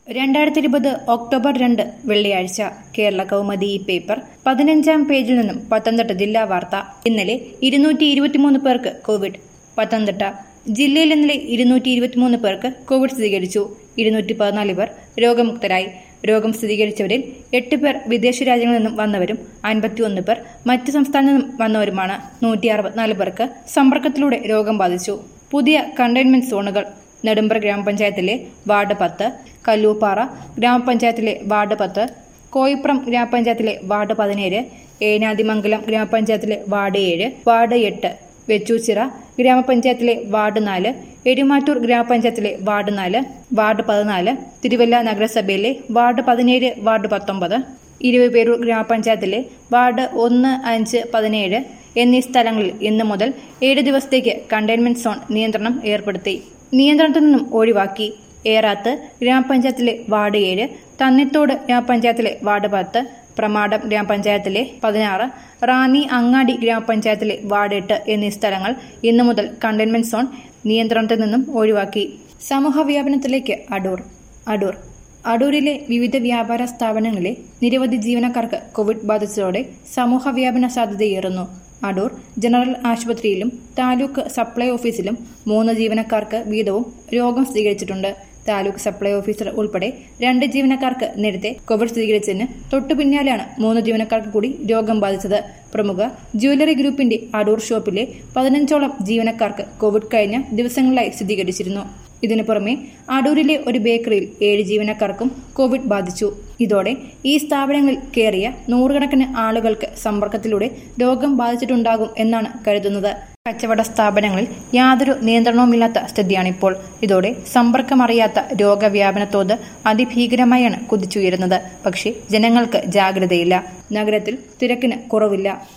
രണ്ടായിരത്തി ഇരുപത് ഒക്ടോബർ രണ്ട് വെള്ളിയാഴ്ച കേരള കൗമുദി ഈ പേപ്പർ പതിനഞ്ചാം പേജിൽ നിന്നും പത്തനംതിട്ട ജില്ലാ വാർത്ത ഇന്നലെ ഇരുന്നൂറ്റി ഇരുപത്തിമൂന്ന് പേർക്ക് കോവിഡ് പത്തനംതിട്ട ജില്ലയിൽ ഇന്നലെ ഇരുന്നൂറ്റി ഇരുപത്തിമൂന്ന് പേർക്ക് കോവിഡ് സ്ഥിരീകരിച്ചു ഇരുന്നൂറ്റി പതിനാല് പേർ രോഗമുക്തരായി രോഗം സ്ഥിരീകരിച്ചവരിൽ എട്ട് പേർ വിദേശ രാജ്യങ്ങളിൽ നിന്നും വന്നവരും അൻപത്തിയൊന്ന് പേർ മറ്റ് സംസ്ഥാനങ്ങളിൽ നിന്നും വന്നവരുമാണ് നൂറ്റി അറുപത്തിനാല് പേർക്ക് സമ്പർക്കത്തിലൂടെ രോഗം ബാധിച്ചു പുതിയ കണ്ടെയ്ൻമെന്റ് സോണുകൾ നെടുമ്പർ ഗ്രാമപഞ്ചായത്തിലെ വാർഡ് പത്ത് കല്ലൂപ്പാറ ഗ്രാമപഞ്ചായത്തിലെ വാർഡ് പത്ത് കോയിപ്പുറം ഗ്രാമപഞ്ചായത്തിലെ വാർഡ് പതിനേഴ് ഏനാദിമംഗലം ഗ്രാമപഞ്ചായത്തിലെ വാർഡ് ഏഴ് വാർഡ് എട്ട് വെച്ചൂച്ചിറ ഗ്രാമപഞ്ചായത്തിലെ വാർഡ് നാല് എരുമാറ്റൂർ ഗ്രാമപഞ്ചായത്തിലെ വാർഡ് നാല് വാർഡ് പതിനാല് തിരുവല്ല നഗരസഭയിലെ വാർഡ് പതിനേഴ് വാർഡ് പത്തൊമ്പത് ഇരുപേരൂർ ഗ്രാമപഞ്ചായത്തിലെ വാർഡ് ഒന്ന് അഞ്ച് പതിനേഴ് എന്നീ സ്ഥലങ്ങളിൽ ഇന്നു മുതൽ ഏഴ് ദിവസത്തേക്ക് കണ്ടെയ്ൻമെന്റ് സോൺ നിയന്ത്രണം ഏർപ്പെടുത്തി നിയന്ത്രണത്തിൽ നിന്നും ഒഴിവാക്കി ഏറാത്ത് ഗ്രാമപഞ്ചായത്തിലെ വാർഡ് ഏഴ് തന്നിത്തോട് ഗ്രാമപഞ്ചായത്തിലെ വാർഡ് പത്ത് പ്രമാടം ഗ്രാമപഞ്ചായത്തിലെ പതിനാറ് റാന്നി അങ്ങാടി ഗ്രാമപഞ്ചായത്തിലെ വാർഡ് എട്ട് എന്നീ സ്ഥലങ്ങൾ ഇന്നു മുതൽ കണ്ടെയ്ൻമെന്റ് സോൺ നിയന്ത്രണത്തിൽ നിന്നും ഒഴിവാക്കി സമൂഹ വ്യാപനത്തിലേക്ക് അടൂർ അടൂർ അടൂരിലെ വിവിധ വ്യാപാര സ്ഥാപനങ്ങളിലെ നിരവധി ജീവനക്കാർക്ക് കോവിഡ് ബാധിച്ചതോടെ സമൂഹ വ്യാപന സാധ്യതയേറുന്നു അടൂർ ജനറൽ ആശുപത്രിയിലും താലൂക്ക് സപ്ലൈ ഓഫീസിലും മൂന്ന് ജീവനക്കാർക്ക് വീതവും രോഗം സ്ഥിരീകരിച്ചിട്ടുണ്ട് താലൂക്ക് സപ്ലൈ ഓഫീസർ ഉൾപ്പെടെ രണ്ട് ജീവനക്കാർക്ക് നേരത്തെ കോവിഡ് സ്ഥിരീകരിച്ചതിന് തൊട്ടു പിന്നാലെയാണ് മൂന്ന് ജീവനക്കാർക്ക് കൂടി രോഗം ബാധിച്ചത് പ്രമുഖ ജ്വല്ലറി ഗ്രൂപ്പിന്റെ അടൂർ ഷോപ്പിലെ പതിനഞ്ചോളം ജീവനക്കാർക്ക് കോവിഡ് കഴിഞ്ഞ ദിവസങ്ങളിലായി സ്ഥിരീകരിച്ചിരുന്നു ഇതിനു പുറമെ അടൂരിലെ ഒരു ബേക്കറിയിൽ ഏഴ് ജീവനക്കാർക്കും കോവിഡ് ബാധിച്ചു ഇതോടെ ഈ സ്ഥാപനങ്ങളിൽ കയറിയ നൂറുകണക്കിന് ആളുകൾക്ക് സമ്പർക്കത്തിലൂടെ രോഗം ബാധിച്ചിട്ടുണ്ടാകും എന്നാണ് കരുതുന്നത് കച്ചവട സ്ഥാപനങ്ങളിൽ യാതൊരു നിയന്ത്രണവുമില്ലാത്ത സ്ഥിതിയാണിപ്പോൾ ഇതോടെ സമ്പർക്കമറിയാത്ത രോഗവ്യാപന തോത് അതിഭീകരമായാണ് കുതിച്ചുയരുന്നത് പക്ഷേ ജനങ്ങൾക്ക് ജാഗ്രതയില്ല നഗരത്തിൽ തിരക്കിന് കുറവില്ല